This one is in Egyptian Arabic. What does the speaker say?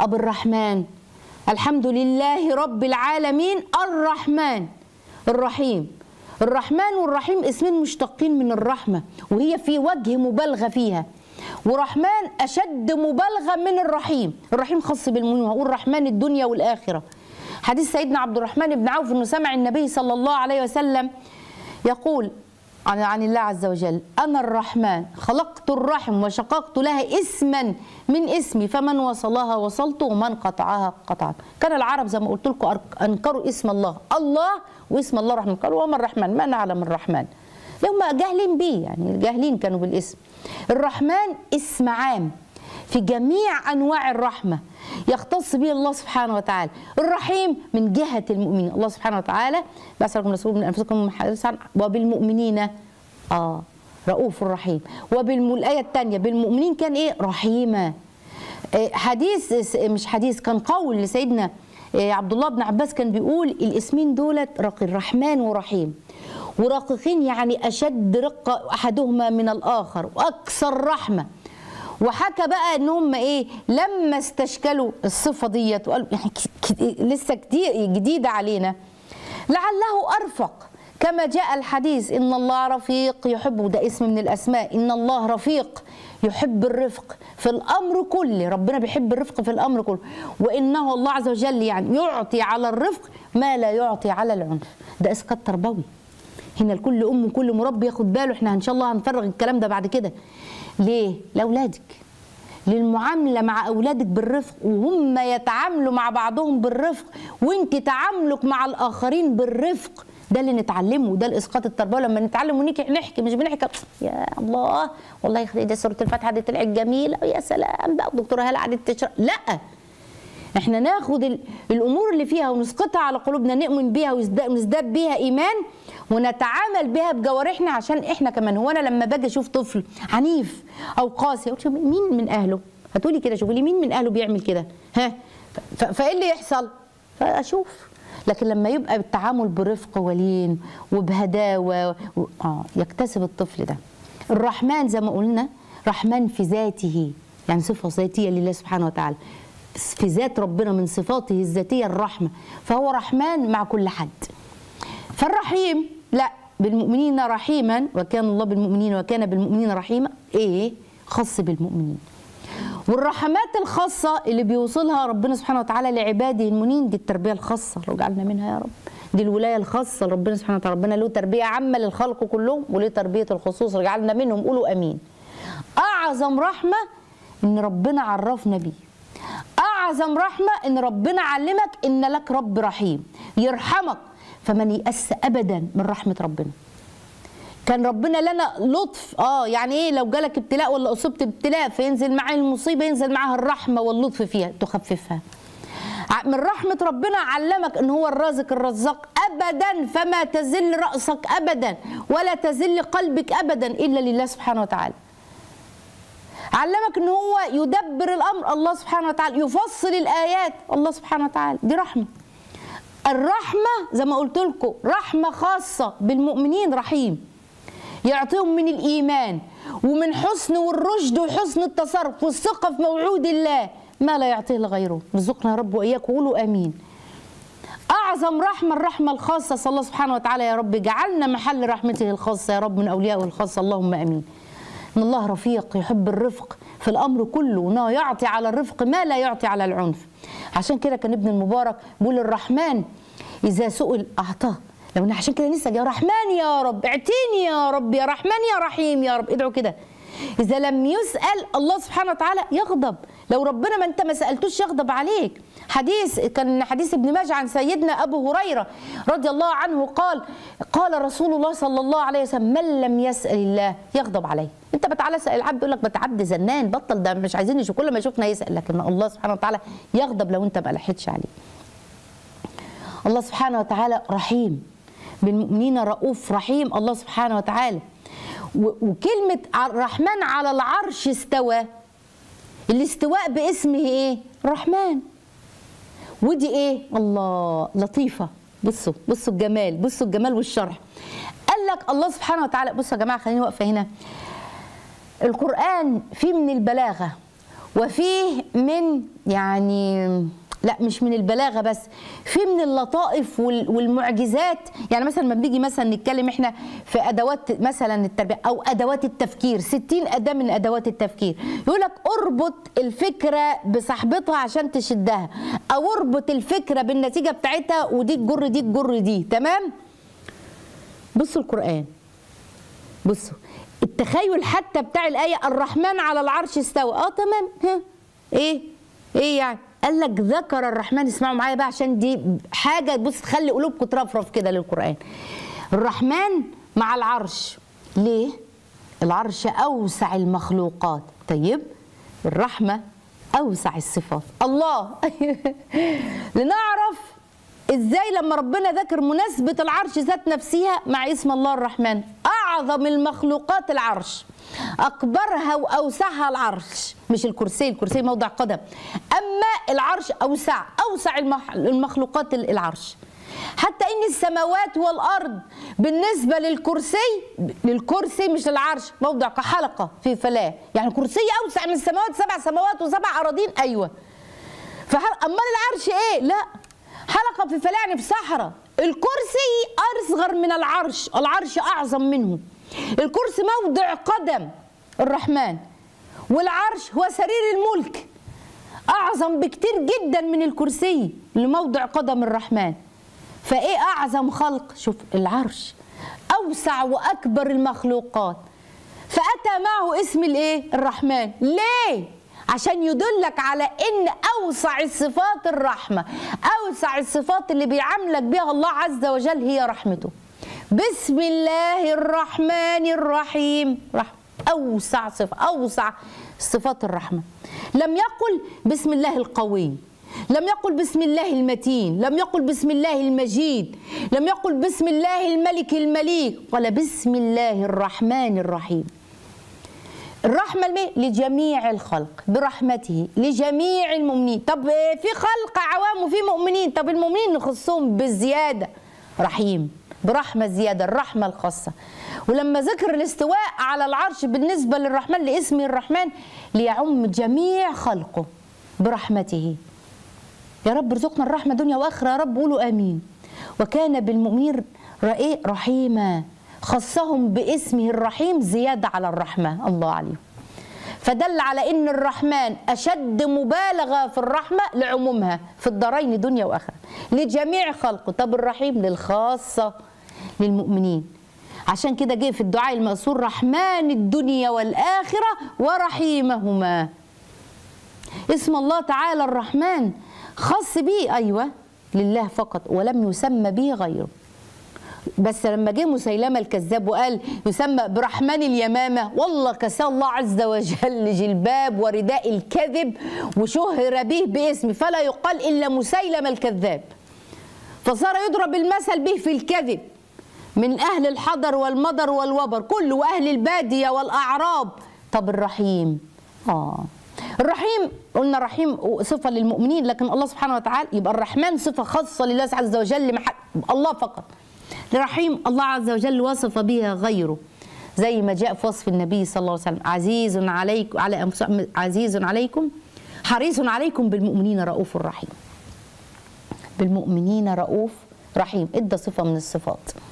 ابو الرحمن الحمد لله رب العالمين الرحمن الرحيم الرحمن والرحيم اسمين مشتقين من الرحمه وهي في وجه مبالغه فيها ورحمن اشد مبالغه من الرحيم الرحيم خاص بالمؤمنين وهو الرحمن الدنيا والاخره حديث سيدنا عبد الرحمن بن عوف انه سمع النبي صلى الله عليه وسلم يقول عن عن الله عز وجل انا الرحمن خلقت الرحم وشققت لها اسما من اسمي فمن وصلها وصلت ومن قطعها قطعت كان العرب زي ما قلت لكم انكروا اسم الله الله واسم الله الرحمن قالوا وما الرحمن ما نعلم الرحمن هم جاهلين بيه يعني جاهلين كانوا بالاسم الرحمن اسم عام في جميع انواع الرحمه يختص به الله سبحانه وتعالى الرحيم من جهه المؤمنين الله سبحانه وتعالى بأسركم رسول من انفسكم حديثا وبالمؤمنين اه رؤوف رحيم وبالآية الثانية بالمؤمنين كان ايه رحيما إيه حديث مش حديث كان قول لسيدنا إيه عبد الله بن عباس كان بيقول الاسمين دولت رقي الرحمن ورحيم ورقيقين يعني اشد رقه احدهما من الاخر واكثر رحمه وحكى بقى ان هم ايه لما استشكلوا الصفه ديت وقالوا يعني لسه كتير جديده علينا لعله ارفق كما جاء الحديث ان الله رفيق يحب وده اسم من الاسماء ان الله رفيق يحب الرفق في الامر كله ربنا بيحب الرفق في الامر كله وانه الله عز وجل يعني يعطي على الرفق ما لا يعطي على العنف ده اسقاط تربوي هنا لكل ام وكل مربي ياخد باله احنا ان شاء الله هنفرغ الكلام ده بعد كده ليه لاولادك للمعامله مع اولادك بالرفق وهم يتعاملوا مع بعضهم بالرفق وانت تعاملك مع الاخرين بالرفق ده اللي نتعلمه ده الاسقاط التربوي لما نتعلم ونيجي نحكي مش بنحكي يا الله والله يا اخي دي سوره الفاتحه دي طلعت جميله يا سلام بقى الدكتوره هاله قعدت تشرح لا احنا ناخد الامور اللي فيها ونسقطها على قلوبنا نؤمن بيها ونزداد بيها ايمان ونتعامل بها بجوارحنا عشان احنا كمان هو انا لما باجي اشوف طفل عنيف او قاسي اقول مين من اهله هتقولي كده شوفي لي مين من اهله بيعمل كده ها فايه اللي يحصل فاشوف لكن لما يبقى بالتعامل برفق ولين وبهداوه و... اه يكتسب الطفل ده الرحمن زي ما قلنا رحمن في ذاته يعني صفه ذاتيه لله سبحانه وتعالى في ذات ربنا من صفاته الذاتيه الرحمه فهو رحمن مع كل حد فالرحيم لا بالمؤمنين رحيما وكان الله بالمؤمنين وكان بالمؤمنين رحيما ايه خاص بالمؤمنين والرحمات الخاصة اللي بيوصلها ربنا سبحانه وتعالى لعباده المؤمنين دي التربية الخاصة لو جعلنا منها يا رب دي الولاية الخاصة لربنا سبحانه وتعالى ربنا له تربية عامة للخلق كلهم وله تربية الخصوص جعلنا منهم قولوا أمين أعظم رحمة إن ربنا عرفنا بيه أعظم رحمة إن ربنا علمك إن لك رب رحيم يرحمك فمن يأس أبدا من رحمة ربنا كان ربنا لنا لطف اه يعني ايه لو جالك ابتلاء ولا اصبت ابتلاء فينزل معاه المصيبه ينزل معاها الرحمه واللطف فيها تخففها من رحمه ربنا علمك ان هو الرازق الرزاق ابدا فما تزل راسك ابدا ولا تزل قلبك ابدا الا لله سبحانه وتعالى علمك ان هو يدبر الامر الله سبحانه وتعالى يفصل الايات الله سبحانه وتعالى دي رحمه الرحمه زي ما قلت لكم رحمه خاصه بالمؤمنين رحيم يعطيهم من الايمان ومن حسن والرشد وحسن التصرف والثقه في موعود الله ما لا يعطيه لغيره رزقنا يا رب واياك قولوا امين اعظم رحمه الرحمه الخاصه صلى الله سبحانه وتعالى يا رب جعلنا محل رحمته الخاصه يا رب من اوليائه الخاصه اللهم امين ان الله رفيق يحب الرفق في الامر كله وانه يعطي على الرفق ما لا يعطي على العنف عشان كده كان ابن المبارك بيقول الرحمن اذا سئل اعطاه لو انا عشان كده نسال يا رحمن يا رب اعتيني يا رب يا رحمن يا رحيم يا رب ادعوا كده اذا لم يسال الله سبحانه وتعالى يغضب لو ربنا ما انت ما سالتوش يغضب عليك حديث كان حديث ابن ماجه عن سيدنا ابو هريره رضي الله عنه قال قال رسول الله صلى الله عليه وسلم من لم يسال الله يغضب عليه انت بتعالى سال العبد يقول لك بتعبد زنان بطل ده مش عايزين نشوف كل ما يشوفنا يسال لكن الله سبحانه وتعالى يغضب لو انت ما لحقتش عليه الله سبحانه وتعالى رحيم بالمؤمنين رؤوف رحيم الله سبحانه وتعالى وكلمة الرحمن على العرش استوى الاستواء باسمه ايه الرحمن ودي ايه الله لطيفة بصوا بصوا الجمال بصوا الجمال والشرح قال لك الله سبحانه وتعالى بصوا يا جماعة خليني واقفة هنا القرآن فيه من البلاغة وفيه من يعني لا مش من البلاغه بس في من اللطائف وال- والمعجزات يعني مثلا لما بنيجي مثلا نتكلم احنا في ادوات مثلا التربيه او ادوات التفكير 60 اداه من ادوات التفكير يقول لك اربط الفكره بصاحبتها عشان تشدها او اربط الفكره بالنتيجه بتاعتها ودي تجر دي تجر دي تمام بصوا القران بصوا التخيل حتى بتاع الآية الرحمن على العرش استوى اه تمام ها ايه ايه يعني قال لك ذكر الرحمن اسمعوا معايا بقى عشان دي حاجة بص تخلي قلوبكم ترفرف كده للقرآن الرحمن مع العرش ليه العرش أوسع المخلوقات طيب الرحمة أوسع الصفات الله لنعرف ازاي لما ربنا ذكر مناسبة العرش ذات نفسها مع اسم الله الرحمن اعظم المخلوقات العرش اكبرها واوسعها العرش مش الكرسي الكرسي موضع قدم اما العرش اوسع اوسع المح- المخلوقات ال- العرش حتى ان السماوات والارض بالنسبه للكرسي للكرسي مش للعرش موضع كحلقه في فلاه يعني الكرسي اوسع من السماوات سبع سماوات وسبع اراضين ايوه فهل امال العرش ايه لا حلقه في فلاة يعني في صحراء الكرسي اصغر من العرش العرش اعظم منه الكرسي موضع قدم الرحمن والعرش هو سرير الملك اعظم بكتير جدا من الكرسي لموضع قدم الرحمن فايه اعظم خلق شوف العرش اوسع واكبر المخلوقات فاتى معه اسم الايه الرحمن ليه عشان يدلك على ان اوسع الصفات الرحمه اوسع الصفات اللي بيعاملك بها الله عز وجل هي رحمته بسم الله الرحمن الرحيم رحمة اوسع صفه اوسع صفات الرحمه لم يقل بسم الله القوي لم يقل بسم الله المتين لم يقل بسم الله المجيد لم يقل بسم الله الملك المليك قال بسم الله الرحمن الرحيم الرحمة المي لجميع الخلق برحمته لجميع المؤمنين طب في خلق عوام وفي مؤمنين طب المؤمنين نخصهم بالزيادة رحيم برحمة زيادة الرحمة الخاصة ولما ذكر الاستواء على العرش بالنسبة للرحمن لاسم الرحمن ليعم جميع خلقه برحمته يا رب ارزقنا الرحمة دنيا وآخرة يا رب قولوا آمين وكان بالمؤمنين رأيه رحيما خصهم باسمه الرحيم زيادة على الرحمة الله عليه فدل على ان الرحمن اشد مبالغه في الرحمه لعمومها في الدارين دنيا واخره لجميع خلقه طب الرحيم للخاصه للمؤمنين عشان كده جه في الدعاء المأثور رحمن الدنيا والآخرة ورحيمهما اسم الله تعالى الرحمن خاص به أيوة لله فقط ولم يسمى به غيره بس لما جه مسيلمه الكذاب وقال يسمى برحمن اليمامه والله كساه الله عز وجل جلباب ورداء الكذب وشهر به باسمه فلا يقال الا مسيلمه الكذاب فصار يضرب المثل به في الكذب من اهل الحضر والمضر والوبر كله واهل الباديه والاعراب طب الرحيم اه الرحيم قلنا رحيم صفه للمؤمنين لكن الله سبحانه وتعالى يبقى الرحمن صفه خاصه لله عز وجل محل الله فقط الرحيم الله عز وجل وصف بها غيره زي ما جاء في وصف النبي صلى الله عليه وسلم عزيز عليكم على أنفسكم عزيز عليكم حريص عليكم بالمؤمنين رؤوف رحيم بالمؤمنين رؤوف رحيم ادى صفه من الصفات